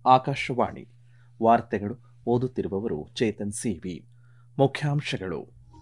ಆಕಾಶವಾಣಿ ವಾರ್ತೆಗಳು ಓದುತ್ತಿರುವವರು ಚೇತನ್ ಸಿವಿ ಮುಖ್ಯಾಂಶಗಳು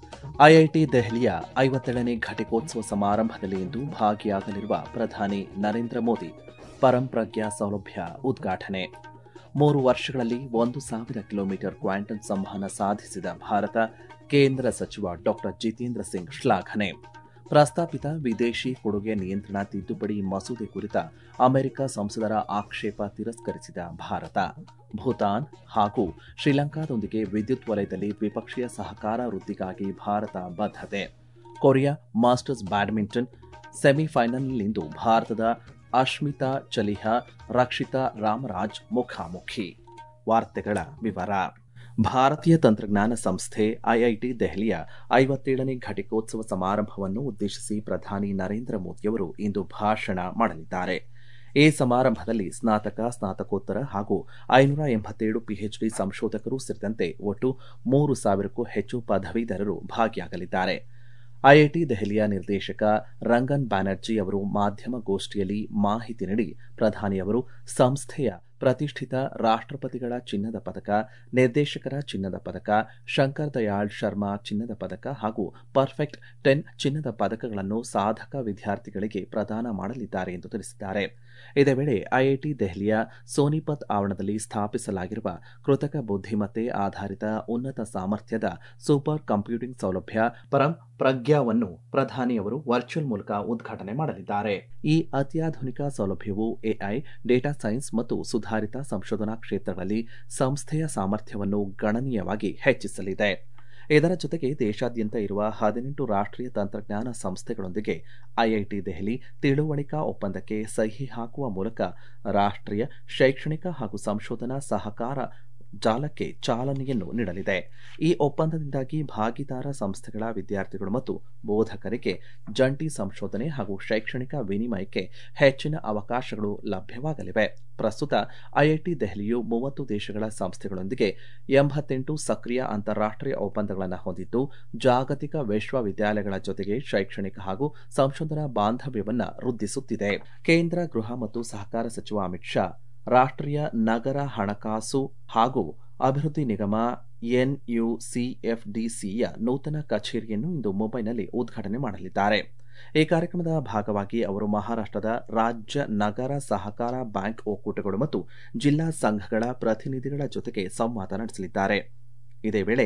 ಐಐಟಿ ದೆಹಲಿಯ ಐವತ್ತೇಳನೇ ಘಟಿಕೋತ್ಸವ ಸಮಾರಂಭದಲ್ಲಿ ಇಂದು ಭಾಗಿಯಾಗಲಿರುವ ಪ್ರಧಾನಿ ನರೇಂದ್ರ ಮೋದಿ ಪರಂಪ್ರಜ್ಞಾ ಸೌಲಭ್ಯ ಉದ್ಘಾಟನೆ ಮೂರು ವರ್ಷಗಳಲ್ಲಿ ಒಂದು ಸಾವಿರ ಕಿಲೋಮೀಟರ್ ಕ್ವಾಂಟಮ್ ಸಂವಹನ ಸಾಧಿಸಿದ ಭಾರತ ಕೇಂದ್ರ ಸಚಿವ ಡಾಕ್ಟರ್ ಜಿತೇಂದ್ರ ಸಿಂಗ್ ಶ್ಲಾಘನೆ ಪ್ರಸ್ತಾಪಿತ ವಿದೇಶಿ ಕೊಡುಗೆ ನಿಯಂತ್ರಣ ತಿದ್ದುಪಡಿ ಮಸೂದೆ ಕುರಿತ ಅಮೆರಿಕ ಸಂಸದರ ಆಕ್ಷೇಪ ತಿರಸ್ಕರಿಸಿದ ಭಾರತ ಭೂತಾನ್ ಹಾಗೂ ಶ್ರೀಲಂಕಾದೊಂದಿಗೆ ವಿದ್ಯುತ್ ವಲಯದಲ್ಲಿ ದ್ವಿಪಕ್ಷೀಯ ಸಹಕಾರ ವೃದ್ಧಿಗಾಗಿ ಭಾರತ ಬದ್ಧತೆ ಕೊರಿಯಾ ಮಾಸ್ಟರ್ಸ್ ಬ್ಯಾಡ್ಮಿಂಟನ್ ಸೆಮಿಫೈನಲ್ನಲ್ಲಿಂದು ಭಾರತದ ಅಶ್ಮಿತಾ ಚಲಿಹಾ ರಕ್ಷಿತಾ ರಾಮರಾಜ್ ಮುಖಾಮುಖಿ ವಾರ್ತೆಗಳ ವಿವರ ಭಾರತೀಯ ತಂತ್ರಜ್ಞಾನ ಸಂಸ್ಥೆ ಐಐಟಿ ದೆಹಲಿಯ ಐವತ್ತೇಳನೇ ಘಟಿಕೋತ್ಸವ ಸಮಾರಂಭವನ್ನು ಉದ್ದೇಶಿಸಿ ಪ್ರಧಾನಿ ನರೇಂದ್ರ ಮೋದಿಯವರು ಇಂದು ಭಾಷಣ ಮಾಡಲಿದ್ದಾರೆ ಈ ಸಮಾರಂಭದಲ್ಲಿ ಸ್ನಾತಕ ಸ್ನಾತಕೋತ್ತರ ಹಾಗೂ ಐನೂರ ಎಂಬತ್ತೇಳು ಪಿಎಚ್ಡಿ ಸಂಶೋಧಕರು ಸೇರಿದಂತೆ ಒಟ್ಟು ಮೂರು ಸಾವಿರಕ್ಕೂ ಹೆಚ್ಚು ಪದವೀಧರರು ಭಾಗಿಯಾಗಲಿದ್ದಾರೆ ಐಐಟಿ ದೆಹಲಿಯ ನಿರ್ದೇಶಕ ರಂಗನ್ ಬ್ಯಾನರ್ಜಿ ಅವರು ಮಾಧ್ಯಮ ಗೋಷ್ಠಿಯಲ್ಲಿ ಮಾಹಿತಿ ನೀಡಿ ಪ್ರಧಾನಿಯವರು ಸಂಸ್ಥೆಯ ಪ್ರತಿಷ್ಠಿತ ರಾಷ್ಟ್ರಪತಿಗಳ ಚಿನ್ನದ ಪದಕ ನಿರ್ದೇಶಕರ ಚಿನ್ನದ ಪದಕ ಶಂಕರ್ ದಯಾಳ್ ಶರ್ಮಾ ಚಿನ್ನದ ಪದಕ ಹಾಗೂ ಪರ್ಫೆಕ್ಟ್ ಟೆನ್ ಚಿನ್ನದ ಪದಕಗಳನ್ನು ಸಾಧಕ ವಿದ್ಯಾರ್ಥಿಗಳಿಗೆ ಪ್ರದಾನ ಮಾಡಲಿದ್ದಾರೆ ಎಂದು ತಿಳಿಸಿದ್ದಾರೆ ಇದೇ ವೇಳೆ ಐಐಟಿ ದೆಹಲಿಯ ಸೋನಿಪತ್ ಆವರಣದಲ್ಲಿ ಸ್ಥಾಪಿಸಲಾಗಿರುವ ಕೃತಕ ಬುದ್ಧಿಮತ್ತೆ ಆಧಾರಿತ ಉನ್ನತ ಸಾಮರ್ಥ್ಯದ ಸೂಪರ್ ಕಂಪ್ಯೂಟಿಂಗ್ ಸೌಲಭ್ಯ ಪರಂ ಪ್ರಜ್ಞಾವನ್ನು ಪ್ರಧಾನಿಯವರು ವರ್ಚುವಲ್ ಮೂಲಕ ಉದ್ಘಾಟನೆ ಮಾಡಲಿದ್ದಾರೆ ಈ ಅತ್ಯಾಧುನಿಕ ಸೌಲಭ್ಯವು ಎಐ ಡೇಟಾ ಸೈನ್ಸ್ ಮತ್ತು ಸುಧಾರಿತ ಸಂಶೋಧನಾ ಕ್ಷೇತ್ರಗಳಲ್ಲಿ ಸಂಸ್ಥೆಯ ಸಾಮರ್ಥ್ಯವನ್ನು ಗಣನೀಯವಾಗಿ ಹೆಚ್ಚಿಸಲಿದೆ ಇದರ ಜೊತೆಗೆ ದೇಶಾದ್ಯಂತ ಇರುವ ಹದಿನೆಂಟು ರಾಷ್ಟ್ರೀಯ ತಂತ್ರಜ್ಞಾನ ಸಂಸ್ಥೆಗಳೊಂದಿಗೆ ಐಐಟಿ ದೆಹಲಿ ತಿಳುವಳಿಕಾ ಒಪ್ಪಂದಕ್ಕೆ ಸಹಿ ಹಾಕುವ ಮೂಲಕ ರಾಷ್ಟ್ರೀಯ ಶೈಕ್ಷಣಿಕ ಹಾಗೂ ಸಂಶೋಧನಾ ಸಹಕಾರ ಜಾಲಕ್ಕೆ ಚಾಲನೆಯನ್ನು ನೀಡಲಿದೆ ಈ ಒಪ್ಪಂದದಿಂದಾಗಿ ಭಾಗಿದಾರ ಸಂಸ್ಥೆಗಳ ವಿದ್ಯಾರ್ಥಿಗಳು ಮತ್ತು ಬೋಧಕರಿಗೆ ಜಂಟಿ ಸಂಶೋಧನೆ ಹಾಗೂ ಶೈಕ್ಷಣಿಕ ವಿನಿಮಯಕ್ಕೆ ಹೆಚ್ಚಿನ ಅವಕಾಶಗಳು ಲಭ್ಯವಾಗಲಿವೆ ಪ್ರಸ್ತುತ ಐಐಟಿ ದೆಹಲಿಯು ಮೂವತ್ತು ದೇಶಗಳ ಸಂಸ್ಥೆಗಳೊಂದಿಗೆ ಎಂಬತ್ತೆಂಟು ಸಕ್ರಿಯ ಅಂತಾರಾಷ್ಟ್ರೀಯ ಒಪ್ಪಂದಗಳನ್ನು ಹೊಂದಿದ್ದು ಜಾಗತಿಕ ವಿಶ್ವವಿದ್ಯಾಲಯಗಳ ಜೊತೆಗೆ ಶೈಕ್ಷಣಿಕ ಹಾಗೂ ಸಂಶೋಧನಾ ಬಾಂಧವ್ಯವನ್ನು ವೃದ್ಧಿಸುತ್ತಿದೆ ಕೇಂದ್ರ ಗೃಹ ಮತ್ತು ಸಹಕಾರ ಸಚಿವ ಅಮಿತ್ ಶಾ ರಾಷ್ಟ್ರೀಯ ನಗರ ಹಣಕಾಸು ಹಾಗೂ ಅಭಿವೃದ್ಧಿ ನಿಗಮ ಎನ್ಯುಸಿಎಫ್ಡಿಸಿಯ ನೂತನ ಕಚೇರಿಯನ್ನು ಇಂದು ಮುಂಬೈನಲ್ಲಿ ಉದ್ಘಾಟನೆ ಮಾಡಲಿದ್ದಾರೆ ಈ ಕಾರ್ಯಕ್ರಮದ ಭಾಗವಾಗಿ ಅವರು ಮಹಾರಾಷ್ಟ್ರದ ರಾಜ್ಯ ನಗರ ಸಹಕಾರ ಬ್ಯಾಂಕ್ ಒಕ್ಕೂಟಗಳು ಮತ್ತು ಜಿಲ್ಲಾ ಸಂಘಗಳ ಪ್ರತಿನಿಧಿಗಳ ಜೊತೆಗೆ ಸಂವಾದ ನಡೆಸಲಿದ್ದಾರೆ ಇದೇ ವೇಳೆ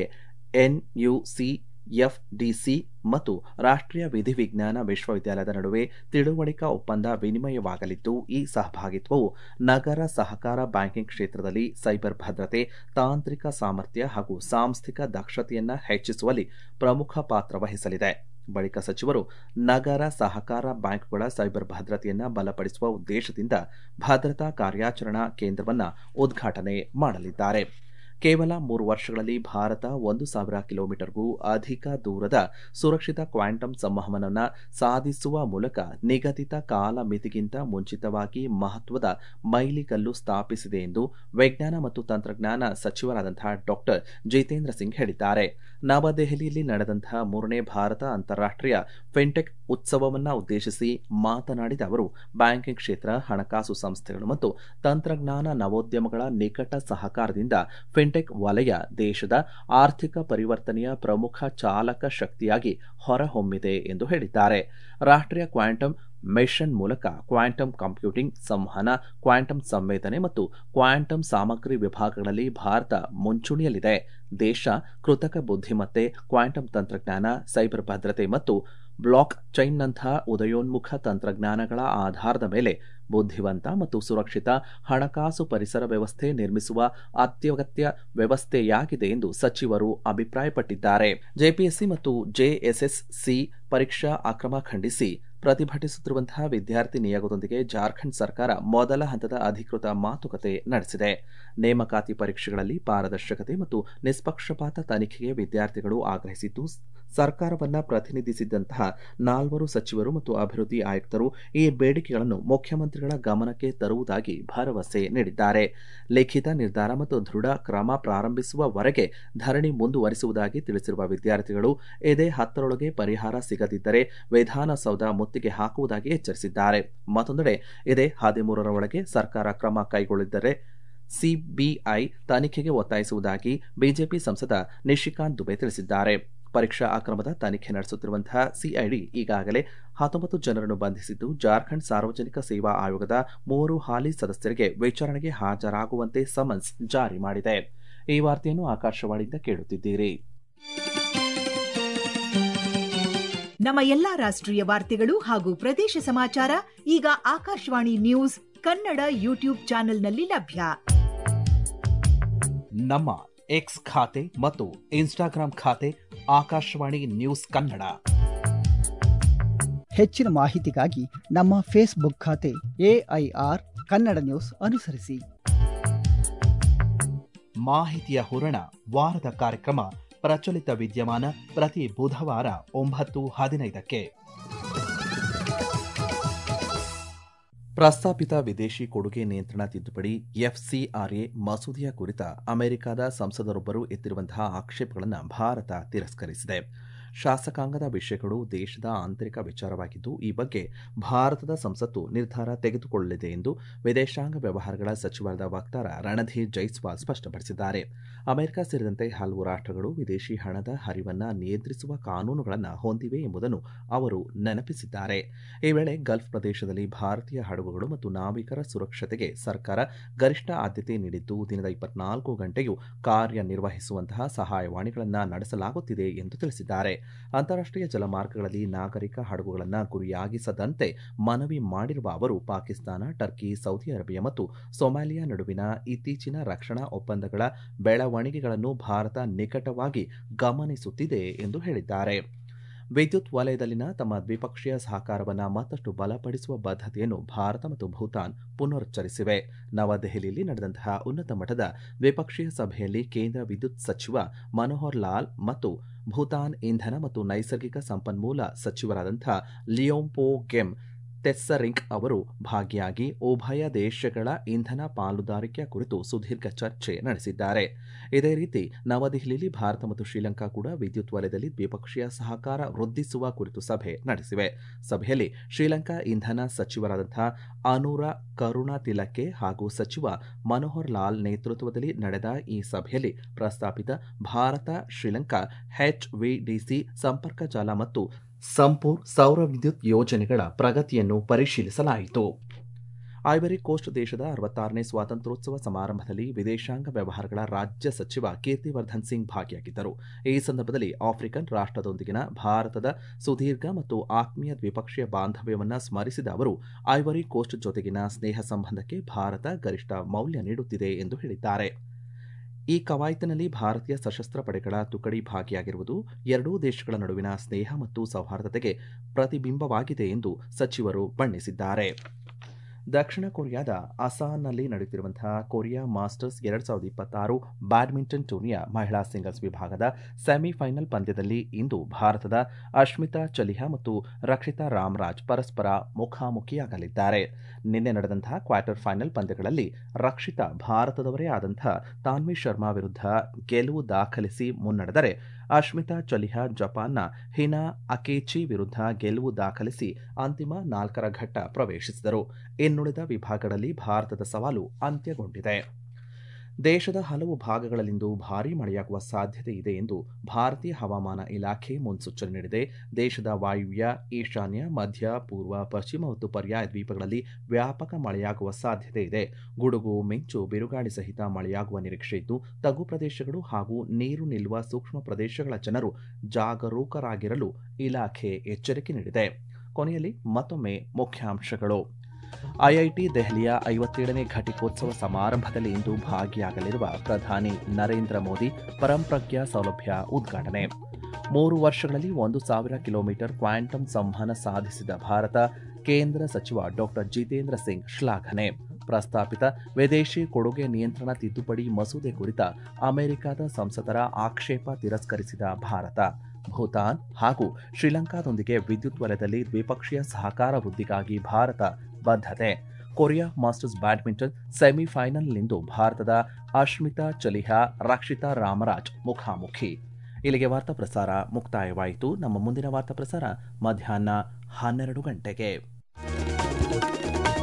ಎನ್ಯುಸಿ ಎಫ್ಡಿಸಿ ಮತ್ತು ರಾಷ್ಟ್ರೀಯ ವಿಧಿವಿಜ್ಞಾನ ವಿಶ್ವವಿದ್ಯಾಲಯದ ನಡುವೆ ತಿಳುವಳಿಕಾ ಒಪ್ಪಂದ ವಿನಿಮಯವಾಗಲಿದ್ದು ಈ ಸಹಭಾಗಿತ್ವವು ನಗರ ಸಹಕಾರ ಬ್ಯಾಂಕಿಂಗ್ ಕ್ಷೇತ್ರದಲ್ಲಿ ಸೈಬರ್ ಭದ್ರತೆ ತಾಂತ್ರಿಕ ಸಾಮರ್ಥ್ಯ ಹಾಗೂ ಸಾಂಸ್ಥಿಕ ದಕ್ಷತೆಯನ್ನು ಹೆಚ್ಚಿಸುವಲ್ಲಿ ಪ್ರಮುಖ ಪಾತ್ರ ವಹಿಸಲಿದೆ ಬಳಿಕ ಸಚಿವರು ನಗರ ಸಹಕಾರ ಬ್ಯಾಂಕ್ಗಳ ಸೈಬರ್ ಭದ್ರತೆಯನ್ನು ಬಲಪಡಿಸುವ ಉದ್ದೇಶದಿಂದ ಭದ್ರತಾ ಕಾರ್ಯಾಚರಣಾ ಕೇಂದ್ರವನ್ನು ಉದ್ಘಾಟನೆ ಮಾಡಲಿದ್ದಾರೆ ಕೇವಲ ಮೂರು ವರ್ಷಗಳಲ್ಲಿ ಭಾರತ ಒಂದು ಸಾವಿರ ಕಿಲೋಮೀಟರ್ಗೂ ಅಧಿಕ ದೂರದ ಸುರಕ್ಷಿತ ಕ್ವಾಂಟಮ್ ಸಂವಹನವನ್ನು ಸಾಧಿಸುವ ಮೂಲಕ ನಿಗದಿತ ಕಾಲಮಿತಿಗಿಂತ ಮುಂಚಿತವಾಗಿ ಮಹತ್ವದ ಮೈಲಿಗಲ್ಲು ಸ್ಥಾಪಿಸಿದೆ ಎಂದು ವಿಜ್ಞಾನ ಮತ್ತು ತಂತ್ರಜ್ಞಾನ ಸಚಿವರಾದಂತಹ ಡಾಕ್ಟರ್ ಜಿತೇಂದ್ರ ಸಿಂಗ್ ಹೇಳಿದ್ದಾರೆ ನವದೆಹಲಿಯಲ್ಲಿ ನಡೆದಂತಹ ಮೂರನೇ ಭಾರತ ಅಂತಾರಾಷ್ಟ್ರೀಯ ಫಿನ್ಟೆಕ್ ಉತ್ಸವವನ್ನು ಉದ್ದೇಶಿಸಿ ಮಾತನಾಡಿದ ಅವರು ಬ್ಯಾಂಕಿಂಗ್ ಕ್ಷೇತ್ರ ಹಣಕಾಸು ಸಂಸ್ಥೆಗಳು ಮತ್ತು ತಂತ್ರಜ್ಞಾನ ನವೋದ್ಯಮಗಳ ನಿಕಟ ಸಹಕಾರದಿಂದ ಫಿನ್ಟೆಕ್ ವಲಯ ದೇಶದ ಆರ್ಥಿಕ ಪರಿವರ್ತನೆಯ ಪ್ರಮುಖ ಚಾಲಕ ಶಕ್ತಿಯಾಗಿ ಹೊರಹೊಮ್ಮಿದೆ ಎಂದು ಹೇಳಿದ್ದಾರೆ ರಾಷ್ಟ್ರೀಯ ಕ್ವಾಂಟಮ್ ಮಿಷನ್ ಮೂಲಕ ಕ್ವಾಂಟಮ್ ಕಂಪ್ಯೂಟಿಂಗ್ ಸಂವಹನ ಕ್ವಾಂಟಮ್ ಸಂವೇದನೆ ಮತ್ತು ಕ್ವಾಂಟಮ್ ಸಾಮಗ್ರಿ ವಿಭಾಗಗಳಲ್ಲಿ ಭಾರತ ಮುಂಚೂಣಿಯಲ್ಲಿದೆ ದೇಶ ಕೃತಕ ಬುದ್ಧಿಮತ್ತೆ ಕ್ವಾಂಟಮ್ ತಂತ್ರಜ್ಞಾನ ಸೈಬರ್ ಭದ್ರತೆ ಮತ್ತು ಬ್ಲಾಕ್ ಚೈನ್ನಂತಹ ಉದಯೋನ್ಮುಖ ತಂತ್ರಜ್ಞಾನಗಳ ಆಧಾರದ ಮೇಲೆ ಬುದ್ಧಿವಂತ ಮತ್ತು ಸುರಕ್ಷಿತ ಹಣಕಾಸು ಪರಿಸರ ವ್ಯವಸ್ಥೆ ನಿರ್ಮಿಸುವ ಅತ್ಯಗತ್ಯ ವ್ಯವಸ್ಥೆಯಾಗಿದೆ ಎಂದು ಸಚಿವರು ಅಭಿಪ್ರಾಯಪಟ್ಟಿದ್ದಾರೆ ಜೆಪಿಎಸ್ಸಿ ಮತ್ತು ಜೆಎಸ್ಎಸ್ಸಿ ಪರೀಕ್ಷಾ ಅಕ್ರಮ ಖಂಡಿಸಿ ಪ್ರತಿಭಟಿಸುತ್ತಿರುವಂತಹ ವಿದ್ಯಾರ್ಥಿ ನಿಯೋಗದೊಂದಿಗೆ ಜಾರ್ಖಂಡ್ ಸರ್ಕಾರ ಮೊದಲ ಹಂತದ ಅಧಿಕೃತ ಮಾತುಕತೆ ನಡೆಸಿದೆ ನೇಮಕಾತಿ ಪರೀಕ್ಷೆಗಳಲ್ಲಿ ಪಾರದರ್ಶಕತೆ ಮತ್ತು ನಿಷ್ಪಕ್ಷಪಾತ ತನಿಖೆಗೆ ವಿದ್ಯಾರ್ಥಿಗಳು ಆಗ್ರಹಿಸಿದ್ದು ಸರ್ಕಾರವನ್ನ ಪ್ರತಿನಿಧಿಸಿದ್ದಂತಹ ನಾಲ್ವರು ಸಚಿವರು ಮತ್ತು ಅಭಿವೃದ್ಧಿ ಆಯುಕ್ತರು ಈ ಬೇಡಿಕೆಗಳನ್ನು ಮುಖ್ಯಮಂತ್ರಿಗಳ ಗಮನಕ್ಕೆ ತರುವುದಾಗಿ ಭರವಸೆ ನೀಡಿದ್ದಾರೆ ಲಿಖಿತ ನಿರ್ಧಾರ ಮತ್ತು ದೃಢ ಕ್ರಮ ಪ್ರಾರಂಭಿಸುವವರೆಗೆ ಧರಣಿ ಮುಂದುವರಿಸುವುದಾಗಿ ತಿಳಿಸಿರುವ ವಿದ್ಯಾರ್ಥಿಗಳು ಇದೇ ಹತ್ತರೊಳಗೆ ಪರಿಹಾರ ಸಿಗದಿದ್ದರೆ ವಿಧಾನಸೌಧ ಮುತ್ತಿಗೆ ಹಾಕುವುದಾಗಿ ಎಚ್ಚರಿಸಿದ್ದಾರೆ ಮತ್ತೊಂದೆಡೆ ಇದೇ ಹದಿಮೂರರ ಒಳಗೆ ಸರ್ಕಾರ ಕ್ರಮ ಕೈಗೊಳ್ಳಿದ್ದರೆ ಸಿಬಿಐ ತನಿಖೆಗೆ ಒತ್ತಾಯಿಸುವುದಾಗಿ ಬಿಜೆಪಿ ಸಂಸದ ನಿಶಿಕಾಂತ್ ದುಬೆ ತಿಳಿಸಿದ್ದಾರೆ ಪರೀಕ್ಷಾ ಅಕ್ರಮದ ತನಿಖೆ ನಡೆಸುತ್ತಿರುವಂತಹ ಸಿಐಡಿ ಈಗಾಗಲೇ ಹತ್ತೊಂಬತ್ತು ಜನರನ್ನು ಬಂಧಿಸಿದ್ದು ಜಾರ್ಖಂಡ್ ಸಾರ್ವಜನಿಕ ಸೇವಾ ಆಯೋಗದ ಮೂವರು ಹಾಲಿ ಸದಸ್ಯರಿಗೆ ವಿಚಾರಣೆಗೆ ಹಾಜರಾಗುವಂತೆ ಸಮನ್ಸ್ ಜಾರಿ ಮಾಡಿದೆ ಈ ವಾರ್ತೆಯನ್ನು ಆಕಾಶವಾಣಿಯಿಂದ ಕೇಳುತ್ತಿದ್ದೀರಿ ನಮ್ಮ ಎಲ್ಲಾ ರಾಷ್ಟ್ರೀಯ ವಾರ್ತೆಗಳು ಹಾಗೂ ಪ್ರದೇಶ ಸಮಾಚಾರ ಈಗ ಆಕಾಶವಾಣಿ ನ್ಯೂಸ್ ಕನ್ನಡ ಯೂಟ್ಯೂಬ್ ಚಾನೆಲ್ನಲ್ಲಿ ಲಭ್ಯ ನಮ್ಮ ಎಕ್ಸ್ ಖಾತೆ ಮತ್ತು ಇನ್ಸ್ಟಾಗ್ರಾಂ ಖಾತೆ ಆಕಾಶವಾಣಿ ನ್ಯೂಸ್ ಕನ್ನಡ ಹೆಚ್ಚಿನ ಮಾಹಿತಿಗಾಗಿ ನಮ್ಮ ಫೇಸ್ಬುಕ್ ಖಾತೆ ಎಐಆರ್ ಕನ್ನಡ ನ್ಯೂಸ್ ಅನುಸರಿಸಿ ಮಾಹಿತಿಯ ಹೂರಣ ವಾರದ ಕಾರ್ಯಕ್ರಮ ಪ್ರಚಲಿತ ವಿದ್ಯಮಾನ ಪ್ರತಿ ಬುಧವಾರ ಒಂಬತ್ತು ಹದಿನೈದಕ್ಕೆ ಪ್ರಸ್ತಾಪಿತ ವಿದೇಶಿ ಕೊಡುಗೆ ನಿಯಂತ್ರಣ ತಿದ್ದುಪಡಿ ಎಫ್ಸಿಆರ್ಎ ಮಸೂದೆಯ ಕುರಿತ ಅಮೆರಿಕದ ಸಂಸದರೊಬ್ಬರು ಎತ್ತಿರುವಂತಹ ಆಕ್ಷೇಪಗಳನ್ನು ಭಾರತ ತಿರಸ್ಕರಿಸಿದೆ ಶಾಸಕಾಂಗದ ವಿಷಯಗಳು ದೇಶದ ಆಂತರಿಕ ವಿಚಾರವಾಗಿದ್ದು ಈ ಬಗ್ಗೆ ಭಾರತದ ಸಂಸತ್ತು ನಿರ್ಧಾರ ತೆಗೆದುಕೊಳ್ಳಲಿದೆ ಎಂದು ವಿದೇಶಾಂಗ ವ್ಯವಹಾರಗಳ ಸಚಿವಾಲಯದ ವಕ್ತಾರ ರಣಧೀರ್ ಜೈಸ್ವಾಲ್ ಸ್ಪಷ್ಟಪಡಿಸಿದ್ದಾರೆ ಅಮೆರಿಕ ಸೇರಿದಂತೆ ಹಲವು ರಾಷ್ಟ್ರಗಳು ವಿದೇಶಿ ಹಣದ ಹರಿವನ್ನು ನಿಯಂತ್ರಿಸುವ ಕಾನೂನುಗಳನ್ನು ಹೊಂದಿವೆ ಎಂಬುದನ್ನು ಅವರು ನೆನಪಿಸಿದ್ದಾರೆ ಈ ವೇಳೆ ಗಲ್ಫ್ ಪ್ರದೇಶದಲ್ಲಿ ಭಾರತೀಯ ಹಡಗುಗಳು ಮತ್ತು ನಾವಿಕರ ಸುರಕ್ಷತೆಗೆ ಸರ್ಕಾರ ಗರಿಷ್ಠ ಆದ್ಯತೆ ನೀಡಿದ್ದು ದಿನದ ಇಪ್ಪತ್ನಾಲ್ಕು ಗಂಟೆಯೂ ಕಾರ್ಯನಿರ್ವಹಿಸುವಂತಹ ಸಹಾಯವಾಣಿಗಳನ್ನು ನಡೆಸಲಾಗುತ್ತಿದೆ ಎಂದು ತಿಳಿಸಿದ್ದಾರೆ ಅಂತಾರಾಷ್ಟ್ರೀಯ ಜಲಮಾರ್ಗಗಳಲ್ಲಿ ನಾಗರಿಕ ಹಡಗುಗಳನ್ನು ಗುರಿಯಾಗಿಸದಂತೆ ಮನವಿ ಮಾಡಿರುವ ಅವರು ಪಾಕಿಸ್ತಾನ ಟರ್ಕಿ ಸೌದಿ ಅರೇಬಿಯಾ ಮತ್ತು ಸೊಮಾಲಿಯಾ ನಡುವಿನ ಇತ್ತೀಚಿನ ರಕ್ಷಣಾ ಒಪ್ಪಂದಗಳ ಬೆಳವಣಿಗೆಗಳನ್ನು ಭಾರತ ನಿಕಟವಾಗಿ ಗಮನಿಸುತ್ತಿದೆ ಎಂದು ಹೇಳಿದ್ದಾರೆ ವಿದ್ಯುತ್ ವಲಯದಲ್ಲಿನ ತಮ್ಮ ದ್ವಿಪಕ್ಷೀಯ ಸಹಕಾರವನ್ನು ಮತ್ತಷ್ಟು ಬಲಪಡಿಸುವ ಬದ್ಧತೆಯನ್ನು ಭಾರತ ಮತ್ತು ಭೂತಾನ್ ಪುನರುಚ್ಚರಿಸಿವೆ ನವದೆಹಲಿಯಲ್ಲಿ ನಡೆದಂತಹ ಉನ್ನತ ಮಟ್ಟದ ದ್ವಿಪಕ್ಷೀಯ ಸಭೆಯಲ್ಲಿ ಕೇಂದ್ರ ವಿದ್ಯುತ್ ಸಚಿವ ಮನೋಹರ್ ಲಾಲ್ ಮತ್ತು ಭೂತಾನ್ ಇಂಧನ ಮತ್ತು ನೈಸರ್ಗಿಕ ಸಂಪನ್ಮೂಲ ಸಚಿವರಾದಂಥ ಲಿಯೋಂಪೋ ಗೆಮ್ ತೆಸ್ಸರಿಂಕ್ ಅವರು ಭಾಗಿಯಾಗಿ ಉಭಯ ದೇಶಗಳ ಇಂಧನ ಪಾಲುದಾರಿಕೆಯ ಕುರಿತು ಸುದೀರ್ಘ ಚರ್ಚೆ ನಡೆಸಿದ್ದಾರೆ ಇದೇ ರೀತಿ ನವದೆಹಲಿಯಲ್ಲಿ ಭಾರತ ಮತ್ತು ಶ್ರೀಲಂಕಾ ಕೂಡ ವಿದ್ಯುತ್ ವಲಯದಲ್ಲಿ ದ್ವಿಪಕ್ಷೀಯ ಸಹಕಾರ ವೃದ್ಧಿಸುವ ಕುರಿತು ಸಭೆ ನಡೆಸಿವೆ ಸಭೆಯಲ್ಲಿ ಶ್ರೀಲಂಕಾ ಇಂಧನ ಸಚಿವರಾದಂತಹ ಅನೂರ ಕರುಣಾ ತಿಲಕ್ಕೆ ಹಾಗೂ ಸಚಿವ ಮನೋಹರ್ ಲಾಲ್ ನೇತೃತ್ವದಲ್ಲಿ ನಡೆದ ಈ ಸಭೆಯಲ್ಲಿ ಪ್ರಸ್ತಾಪಿತ ಭಾರತ ಶ್ರೀಲಂಕಾ ಎಚ್ವಿಡಿಸಿ ಸಂಪರ್ಕ ಜಾಲ ಮತ್ತು ಸಂಪೂರ್ ಸೌರ ವಿದ್ಯುತ್ ಯೋಜನೆಗಳ ಪ್ರಗತಿಯನ್ನು ಪರಿಶೀಲಿಸಲಾಯಿತು ಐವರಿ ಕೋಸ್ಟ್ ದೇಶದ ಅರವತ್ತಾರನೇ ಸ್ವಾತಂತ್ರ್ಯೋತ್ಸವ ಸಮಾರಂಭದಲ್ಲಿ ವಿದೇಶಾಂಗ ವ್ಯವಹಾರಗಳ ರಾಜ್ಯ ಸಚಿವ ಕೀರ್ತಿವರ್ಧನ್ ಸಿಂಗ್ ಭಾಗಿಯಾಗಿದ್ದರು ಈ ಸಂದರ್ಭದಲ್ಲಿ ಆಫ್ರಿಕನ್ ರಾಷ್ಟ್ರದೊಂದಿಗಿನ ಭಾರತದ ಸುದೀರ್ಘ ಮತ್ತು ಆತ್ಮೀಯ ದ್ವಿಪಕ್ಷೀಯ ಬಾಂಧವ್ಯವನ್ನು ಸ್ಮರಿಸಿದ ಅವರು ಐವರಿ ಕೋಸ್ಟ್ ಜೊತೆಗಿನ ಸ್ನೇಹ ಸಂಬಂಧಕ್ಕೆ ಭಾರತ ಗರಿಷ್ಠ ಮೌಲ್ಯ ನೀಡುತ್ತಿದೆ ಎಂದು ಹೇಳಿದ್ದಾರೆ ಈ ಕವಾಯತಿನಲ್ಲಿ ಭಾರತೀಯ ಸಶಸ್ತ್ರ ಪಡೆಗಳ ತುಕಡಿ ಭಾಗಿಯಾಗಿರುವುದು ಎರಡೂ ದೇಶಗಳ ನಡುವಿನ ಸ್ನೇಹ ಮತ್ತು ಸೌಹಾರ್ದತೆಗೆ ಪ್ರತಿಬಿಂಬವಾಗಿದೆ ಎಂದು ಸಚಿವರು ಬಣ್ಣಿಸಿದ್ದಾರೆ ದಕ್ಷಿಣ ಕೊರಿಯಾದ ಅಸಾನ್ನಲ್ಲಿ ನಡೆಯುತ್ತಿರುವಂತಹ ಕೊರಿಯಾ ಮಾಸ್ಟರ್ಸ್ ಎರಡ್ ಸಾವಿರದ ಇಪ್ಪತ್ತಾರು ಬ್ಯಾಡ್ಮಿಂಟನ್ ಟೂರ್ನಿಯ ಮಹಿಳಾ ಸಿಂಗಲ್ಸ್ ವಿಭಾಗದ ಸೆಮಿಫೈನಲ್ ಪಂದ್ಯದಲ್ಲಿ ಇಂದು ಭಾರತದ ಅಶ್ಮಿತಾ ಚಲಿಹಾ ಮತ್ತು ರಕ್ಷಿತಾ ರಾಮರಾಜ್ ಪರಸ್ಪರ ಮುಖಾಮುಖಿಯಾಗಲಿದ್ದಾರೆ ನಿನ್ನೆ ನಡೆದಂತಹ ಕ್ವಾರ್ಟರ್ ಫೈನಲ್ ಪಂದ್ಯಗಳಲ್ಲಿ ರಕ್ಷಿತಾ ಭಾರತದವರೇ ಆದಂತಹ ತಾನ್ವಿ ಶರ್ಮಾ ವಿರುದ್ಧ ಗೆಲುವು ದಾಖಲಿಸಿ ಮುನ್ನಡೆದರೆ ಅಶ್ಮಿತಾ ಚಲಿಹಾ ಜಪಾನ್ನ ಹಿನಾ ಅಕೇಚಿ ವಿರುದ್ಧ ಗೆಲುವು ದಾಖಲಿಸಿ ಅಂತಿಮ ನಾಲ್ಕರ ಘಟ್ಟ ಪ್ರವೇಶಿಸಿದರು ಇನ್ನುಳಿದ ವಿಭಾಗಗಳಲ್ಲಿ ಭಾರತದ ಸವಾಲು ಅಂತ್ಯಗೊಂಡಿದೆ ದೇಶದ ಹಲವು ಭಾಗಗಳಲ್ಲಿಂದು ಭಾರೀ ಮಳೆಯಾಗುವ ಸಾಧ್ಯತೆ ಇದೆ ಎಂದು ಭಾರತೀಯ ಹವಾಮಾನ ಇಲಾಖೆ ಮುನ್ಸೂಚನೆ ನೀಡಿದೆ ದೇಶದ ವಾಯುವ್ಯ ಈಶಾನ್ಯ ಮಧ್ಯ ಪೂರ್ವ ಪಶ್ಚಿಮ ಮತ್ತು ಪರ್ಯಾಯ ದ್ವೀಪಗಳಲ್ಲಿ ವ್ಯಾಪಕ ಮಳೆಯಾಗುವ ಸಾಧ್ಯತೆ ಇದೆ ಗುಡುಗು ಮಿಂಚು ಬಿರುಗಾಳಿ ಸಹಿತ ಮಳೆಯಾಗುವ ನಿರೀಕ್ಷೆ ಇದ್ದು ತಗ್ಗು ಪ್ರದೇಶಗಳು ಹಾಗೂ ನೀರು ನಿಲ್ಲುವ ಸೂಕ್ಷ್ಮ ಪ್ರದೇಶಗಳ ಜನರು ಜಾಗರೂಕರಾಗಿರಲು ಇಲಾಖೆ ಎಚ್ಚರಿಕೆ ನೀಡಿದೆ ಕೊನೆಯಲ್ಲಿ ಮತ್ತೊಮ್ಮೆ ಮುಖ್ಯಾಂಶಗಳು ಐಐಟಿ ದೆಹಲಿಯ ಐವತ್ತೇಳನೇ ಘಟಿಕೋತ್ಸವ ಸಮಾರಂಭದಲ್ಲಿ ಇಂದು ಭಾಗಿಯಾಗಲಿರುವ ಪ್ರಧಾನಿ ನರೇಂದ್ರ ಮೋದಿ ಪರಂಪ್ರಜ್ಞಾ ಸೌಲಭ್ಯ ಉದ್ಘಾಟನೆ ಮೂರು ವರ್ಷಗಳಲ್ಲಿ ಒಂದು ಸಾವಿರ ಕಿಲೋಮೀಟರ್ ಕ್ವಾಂಟಮ್ ಸಂವಹನ ಸಾಧಿಸಿದ ಭಾರತ ಕೇಂದ್ರ ಸಚಿವ ಡಾಕ್ಟರ್ ಜಿತೇಂದ್ರ ಸಿಂಗ್ ಶ್ಲಾಘನೆ ಪ್ರಸ್ತಾಪಿತ ವಿದೇಶಿ ಕೊಡುಗೆ ನಿಯಂತ್ರಣ ತಿದ್ದುಪಡಿ ಮಸೂದೆ ಕುರಿತ ಅಮೆರಿಕದ ಸಂಸದರ ಆಕ್ಷೇಪ ತಿರಸ್ಕರಿಸಿದ ಭಾರತ ಭೂತಾನ್ ಹಾಗೂ ಶ್ರೀಲಂಕಾದೊಂದಿಗೆ ವಿದ್ಯುತ್ ವಲಯದಲ್ಲಿ ದ್ವಿಪಕ್ಷೀಯ ಸಹಕಾರ ವೃದ್ಧಿಗಾಗಿ ಭಾರತ ಬದ್ಧತೆ ಕೊರಿಯಾ ಮಾಸ್ಟರ್ಸ್ ಬ್ಯಾಡ್ಮಿಂಟನ್ ಸೆಮಿಫೈನಲ್ನಿಂದು ಭಾರತದ ಅಶ್ಮಿತಾ ಚಲಿಹಾ ರಕ್ಷಿತಾ ರಾಮರಾಜ್ ಮುಖಾಮುಖಿ ಇಲ್ಲಿಗೆ ವಾರ್ತಾ ಪ್ರಸಾರ ಮುಕ್ತಾಯವಾಯಿತು ನಮ್ಮ ಮುಂದಿನ ವಾರ್ತಾ ಪ್ರಸಾರ ಮಧ್ಯಾಹ್ನ ಹನ್ನೆರಡು ಗಂಟೆಗೆ